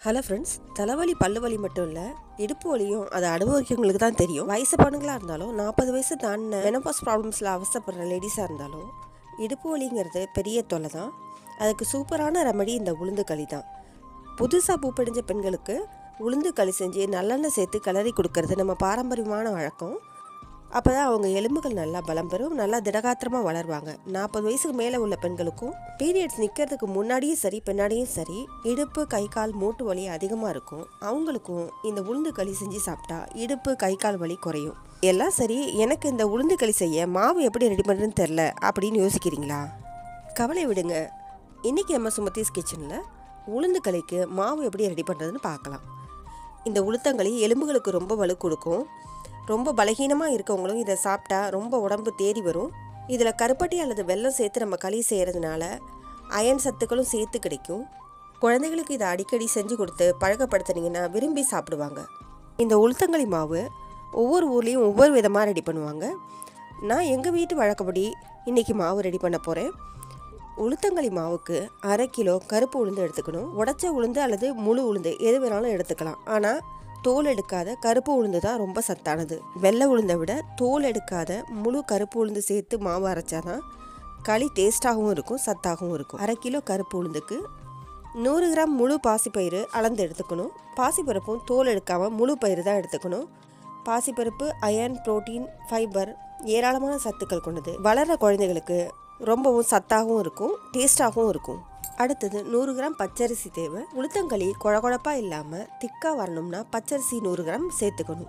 hello friends தலைவலி பல்லு வலி மட்டும் இல்லை இடுப்பு வலியும் அதை அனுபவிக்கிறவங்களுக்கு தான் தெரியும் வயசு பொண்ணுங்களாக இருந்தாலும் நாற்பது வயசு தாண்டின மெனோபாஸ் ப்ராப்ளம்ஸில் அவசப்படுற லேடிஸாக இருந்தாலும் இடுப்பு வலிங்கிறது பெரிய தொல்லை தான் அதுக்கு சூப்பரான ரெமடி இந்த உளுந்து களி தான் புதுசாக பூப்படிஞ்ச பெண்களுக்கு உளுந்து களி செஞ்சு நல்லெண்ணெய் சேர்த்து கிளறி கொடுக்கறது நம்ம பாரம்பரியமான வழக்கம் அப்போ தான் அவங்க எலும்புகள் நல்லா பலம் பெறும் நல்லா திடகாத்திரமாக வளருவாங்க நாற்பது வயசுக்கு மேலே உள்ள பெண்களுக்கும் பீரியட்ஸ் நிற்கிறதுக்கு முன்னாடியும் சரி பின்னாடியும் சரி இடுப்பு கை கால் மூட்டு வலி அதிகமாக இருக்கும் அவங்களுக்கும் இந்த உளுந்து களி செஞ்சு சாப்பிட்டா இடுப்பு கை கால் வலி குறையும் எல்லாம் சரி எனக்கு இந்த உளுந்து களி செய்ய மாவு எப்படி ரெடி பண்ணுறதுன்னு தெரில அப்படின்னு யோசிக்கிறீங்களா கவலை விடுங்க இன்றைக்கி நம்ம சுமத்தீஸ் கிச்சனில் உளுந்து களிக்கு மாவு எப்படி ரெடி பண்ணுறதுன்னு பார்க்கலாம் இந்த உளுத்தங்களி எலும்புகளுக்கு ரொம்ப வலு கொடுக்கும் ரொம்ப பலகீனமாக இருக்கவங்களும் இதை சாப்பிட்டா ரொம்ப உடம்பு தேறி வரும் இதில் கருப்பட்டி அல்லது வெல்லம் சேர்த்து நம்ம களி செய்கிறதுனால அயன் சத்துக்களும் சேர்த்து கிடைக்கும் குழந்தைகளுக்கு இதை அடிக்கடி செஞ்சு கொடுத்து பழக்கப்படுத்துனீங்கன்னா விரும்பி சாப்பிடுவாங்க இந்த உளுத்தங்களி மாவு ஒவ்வொரு ஊர்லேயும் ஒவ்வொரு விதமாக ரெடி பண்ணுவாங்க நான் எங்கள் வீட்டு வழக்கப்படி இன்றைக்கி மாவு ரெடி பண்ண போகிறேன் உளுத்தங்களி மாவுக்கு அரை கிலோ கருப்பு உளுந்து எடுத்துக்கணும் உடச்ச உளுந்து அல்லது முழு உளுந்து எது வேணாலும் எடுத்துக்கலாம் ஆனால் தோல் எடுக்காத கருப்பு உளுந்து தான் ரொம்ப சத்தானது வெள்ளை உளுந்தை விட தோல் எடுக்காத முழு கருப்பு உளுந்து சேர்த்து மாவு அரைச்சாதான் களி டேஸ்ட்டாகவும் இருக்கும் சத்தாகவும் இருக்கும் அரை கிலோ கருப்பு உளுந்துக்கு நூறு கிராம் முழு பாசிப்பயிறு அளந்து எடுத்துக்கணும் பாசிப்பருப்பும் தோல் எடுக்காமல் முழு பயிறு தான் எடுத்துக்கணும் பாசிப்பருப்பு அயர்ன் புரோட்டீன் ஃபைபர் ஏராளமான சத்துக்கள் கொண்டது வளர்கிற குழந்தைகளுக்கு ரொம்பவும் சத்தாகவும் இருக்கும் டேஸ்ட்டாகவும் இருக்கும் அடுத்தது நூறு கிராம் பச்சரிசி தேவை உளுத்தங்களி குழகுழப்பாக இல்லாமல் திக்காக வரணும்னா பச்சரிசி நூறு கிராம் சேர்த்துக்கணும்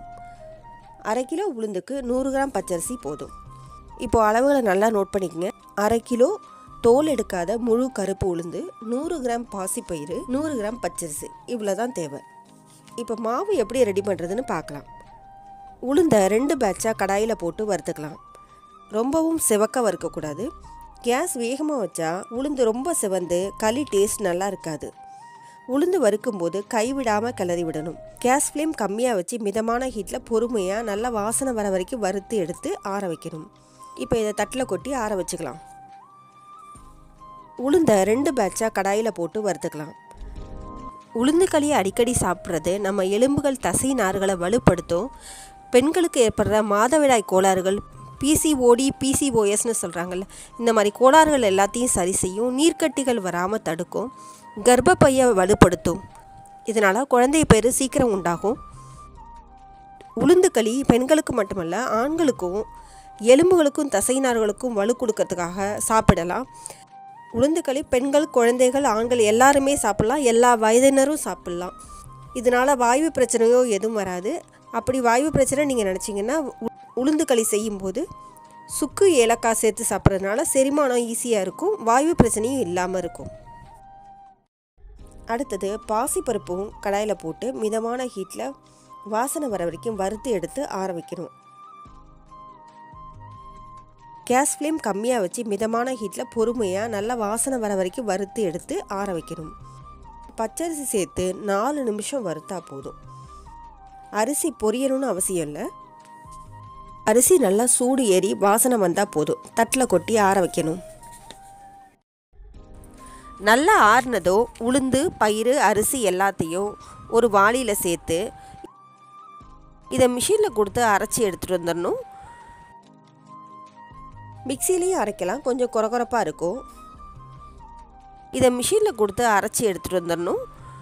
அரை கிலோ உளுந்துக்கு நூறு கிராம் பச்சரிசி போதும் இப்போ அளவுகளை நல்லா நோட் பண்ணிக்கங்க அரை கிலோ தோல் எடுக்காத முழு கருப்பு உளுந்து நூறு கிராம் பாசிப்பயிறு நூறு கிராம் பச்சரிசி இவ்வளோ தான் தேவை இப்போ மாவு எப்படி ரெடி பண்ணுறதுன்னு பார்க்கலாம் உளுந்தை ரெண்டு பேட்சாக கடாயில் போட்டு வறுத்துக்கலாம் ரொம்பவும் சிவக்க வறுக்கக்கூடாது கேஸ் வேகமாக வச்சா உளுந்து ரொம்ப சிவந்து களி டேஸ்ட் நல்லா இருக்காது உளுந்து வறுக்கும்போது கைவிடாமல் கிளறி விடணும் கேஸ் ஃப்ளேம் கம்மியாக வச்சு மிதமான ஹீட்டில் பொறுமையாக நல்லா வாசனை வர வரைக்கும் வறுத்து எடுத்து ஆற வைக்கணும் இப்போ இதை தட்டில் கொட்டி ஆற வச்சுக்கலாம் உளுந்தை ரெண்டு பேட்சாக கடாயில் போட்டு வறுத்துக்கலாம் உளுந்து களியை அடிக்கடி சாப்பிட்றது நம்ம எலும்புகள் தசை நார்களை வலுப்படுத்தும் பெண்களுக்கு ஏற்படுற மாதவிடாய் கோளாறுகள் பிசிஓடி பிசிஓஎஸ்னு சொல்கிறாங்கல்ல இந்த மாதிரி கோளாறுகள் எல்லாத்தையும் சரி செய்யும் நீர்க்கட்டிகள் வராமல் தடுக்கும் கர்ப்பப்பையை வலுப்படுத்தும் இதனால் குழந்தை பேர் சீக்கிரம் உண்டாகும் உளுந்து களி பெண்களுக்கு மட்டுமல்ல ஆண்களுக்கும் எலும்புகளுக்கும் தசைநார்களுக்கும் வலு கொடுக்கறதுக்காக சாப்பிடலாம் உளுந்து களி பெண்கள் குழந்தைகள் ஆண்கள் எல்லாருமே சாப்பிட்லாம் எல்லா வயதினரும் சாப்பிட்லாம் இதனால் வாயு பிரச்சனையோ எதுவும் வராது அப்படி வாயு பிரச்சனை நீங்கள் நினச்சிங்கன்னா உளுந்து களி செய்யும்போது சுக்கு ஏலக்காய் சேர்த்து சாப்பிட்றதுனால செரிமானம் ஈஸியாக இருக்கும் வாயு பிரச்சனையும் இல்லாமல் இருக்கும் அடுத்தது பாசிப்பருப்பும் கடாயில் போட்டு மிதமான ஹீட்டில் வாசனை வர வரைக்கும் வறுத்து எடுத்து ஆற வைக்கணும் கேஸ் ஃப்ளேம் கம்மியாக வச்சு மிதமான ஹீட்டில் பொறுமையாக நல்லா வாசனை வர வரைக்கும் வறுத்து எடுத்து ஆற வைக்கணும் பச்சரிசி சேர்த்து நாலு நிமிஷம் வறுத்தா போதும் அரிசி பொரியணும்னு அவசியம் இல்லை அரிசி நல்லா சூடு ஏறி வாசனை வந்தால் போதும் தட்டில் கொட்டி ஆற வைக்கணும் நல்லா ஆறுனதோ உளுந்து பயிறு அரிசி எல்லாத்தையும் ஒரு வாளியில் சேர்த்து இதை மிஷினில் கொடுத்து அரைச்சி எடுத்துகிட்டு வந்துடணும் மிக்சிலையும் அரைக்கலாம் கொஞ்சம் குறகுறப்பாக இருக்கும் இதை மிஷினில் கொடுத்து அரைச்சி எடுத்துகிட்டு வந்துடணும்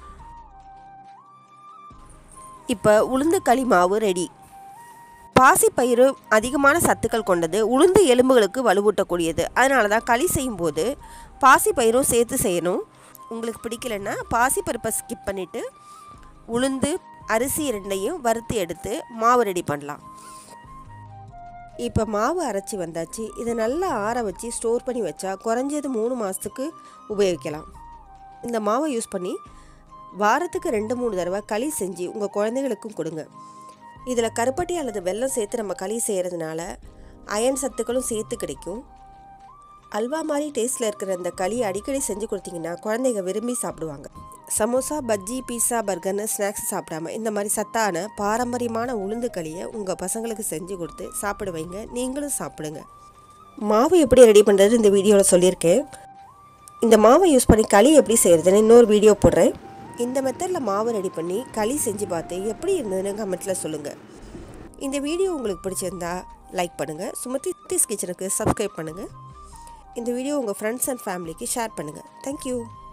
இப்போ உளுந்து களி மாவு ரெடி பாசிப்பயிறு அதிகமான சத்துக்கள் கொண்டது உளுந்து எலும்புகளுக்கு வலுவூட்டக்கூடியது அதனால தான் களி செய்யும்போது பாசிப்பயிரும் சேர்த்து செய்யணும் உங்களுக்கு பிடிக்கலன்னா பாசிப்பருப்பை ஸ்கிப் பண்ணிவிட்டு உளுந்து அரிசி ரெண்டையும் வறுத்து எடுத்து மாவு ரெடி பண்ணலாம் இப்போ மாவு அரைச்சி வந்தாச்சு இதை நல்லா ஆற வச்சு ஸ்டோர் பண்ணி வச்சா குறைஞ்சது மூணு மாதத்துக்கு உபயோகிக்கலாம் இந்த மாவை யூஸ் பண்ணி வாரத்துக்கு ரெண்டு மூணு தடவை களி செஞ்சு உங்கள் குழந்தைகளுக்கும் கொடுங்க இதில் கருப்பட்டி அல்லது வெல்லம் சேர்த்து நம்ம களி செய்கிறதுனால அயன் சத்துக்களும் சேர்த்து கிடைக்கும் அல்வா மாதிரி டேஸ்ட்டில் இருக்கிற இந்த களி அடிக்கடி செஞ்சு கொடுத்தீங்கன்னா குழந்தைங்க விரும்பி சாப்பிடுவாங்க சமோசா பஜ்ஜி பீஸா பர்கர்னு ஸ்நாக்ஸ் சாப்பிடாம இந்த மாதிரி சத்தான பாரம்பரியமான உளுந்து களியை உங்கள் பசங்களுக்கு செஞ்சு கொடுத்து சாப்பிட வைங்க நீங்களும் சாப்பிடுங்க மாவு எப்படி ரெடி பண்ணுறது இந்த வீடியோவில் சொல்லியிருக்கேன் இந்த மாவை யூஸ் பண்ணி களி எப்படி செய்கிறதுன்னு இன்னொரு வீடியோ போடுறேன் இந்த மெத்தடில் மாவு ரெடி பண்ணி களி செஞ்சு பார்த்து எப்படி இருந்ததுன்னு கமெண்ட்டில் சொல்லுங்கள் இந்த வீடியோ உங்களுக்கு பிடிச்சிருந்தா லைக் பண்ணுங்கள் சுமதி திஸ் கிச்சனுக்கு சப்ஸ்கிரைப் பண்ணுங்கள் இந்த வீடியோ உங்கள் ஃப்ரெண்ட்ஸ் அண்ட் ஃபேமிலிக்கு ஷேர் பண்ணுங்கள் தேங்க்யூ